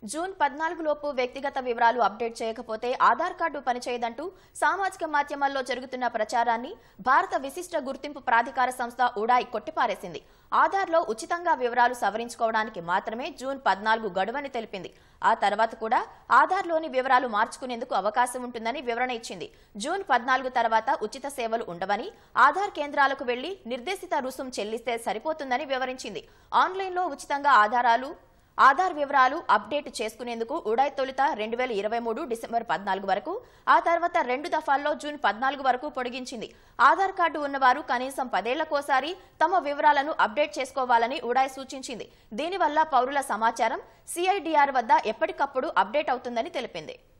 June పద్నాలుగు లోపు వ్యక్తిగత వివరాలు అప్డేట్ చేయకపోతే ఆధార్ కార్డు పనిచేయదంటూ సామాజిక మాధ్యమాల్లో జరుగుతున్న ప్రచారాన్ని భారత విశిష్ట గుర్తింపు ప్రాధికార సంస్థ ఉడాయ్ కొట్టిపారేసింది ఆధార్లో ఉచితంగా వివరాలు సవరించుకోవడానికి మాత్రమే జూన్ పద్నాలుగు గడువని తెలిపింది ఆ తర్వాత కూడా ఆధార్లోని వివరాలు మార్చుకునేందుకు అవకాశం ఉంటుందని వివరణ ఇచ్చింది జూన్ పద్నాలుగు తర్వాత ఉచిత సేవలు ఉండవని ఆధార్ కేంద్రాలకు వెళ్లి నిర్దేశిత రుసుం చెల్లిస్తే సరిపోతుందని వివరించింది ఆన్లైన్లో ఉచితంగా ఆధారాలు ఆధార్ వివరాలు అప్డేట్ చేసుకునేందుకు ఉడాయ్ తొలుత రెండు వేల ఇరవై మూడు డిసెంబర్ పద్నాలుగు వరకు ఆ తర్వాత రెండు దఫాల్లో జూన్ పద్నాలుగు వరకు పొడిగించింది ఆధార్ కార్డు ఉన్నవారు కనీసం పదేళ్లకోసారి తమ వివరాలను అప్డేట్ చేసుకోవాలని ఉడాయ్ సూచించింది దీనివల్ల పౌరుల సమాచారం సిఐడిఆర్ వద్ద ఎప్పటికప్పుడు అప్డేట్ అవుతుందని తెలిపింది